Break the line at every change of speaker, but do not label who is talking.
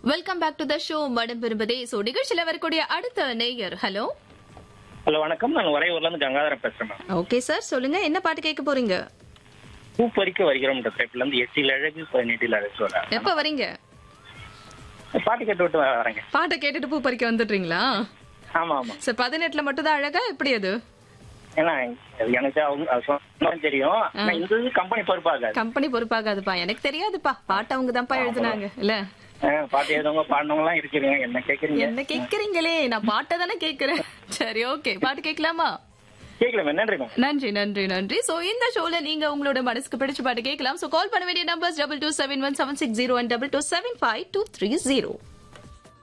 welcome back to the show madam விரும்பதே so நிகழ்ச்சியில வரக்கூடிய அடுத்த நேயர் ஹலோ
ஹலோ வணக்கம் நான் உறையூர்ல இருந்து கங்காதரன் பேசுறேன் மேம்
ஓகே சார் சொல்லுங்க என்ன பாட்டு கேட்க போறீங்க
பூ பறிக்க வருகிறோம் திரைப்புல இருந்து எட்டில் அழகு பதினெட்டில் அழகு சொல்றேன்
எப்ப வரீங்க
பாட்டு கேட்டு விட்டு வரேங்க
பாட்டை கேட்டுட்டு பூ பறிக்க வந்துடுறீங்களா
ஆமா ஆமா
சார் பதினெட்டுல மட்டும் தான் அழகா எப்படி அது
ஏன்னா எனக்கு அவங்க அது சொன்னாலும் தெரியும் ஆனா இந்த இது கம்பெனி பொறுப்பாகாது
கம்பெனி பொறுப்பாகாதுப்பா எனக்கு தெரியாதுப்பா பாட்டு அவங்க தான்ப்பா எழுதுனாங்க இல்ல
ஆ, பாட்டு எழுதவங்க பாடினவங்க எல்லாம் இருக்கிறீங்க என்ன கேக்குறீங்க
என்ன கேக்குறீங்களே நான் பாட்டை தானே கேக்குறேன் சரி ஓகே பாட்டு கேட்கலாமா
கேட்கல நன்றி மேம்
நன்றி நன்றி நன்றி சோ இந்த ஷோல நீங்க உங்களோட மனசுக்கு பிடிச்ச பாட்டு கேட்கலாம் சோ கால் பண்ண வேண்டிய numbers double two seven one seven six zero one double two seven five two three zero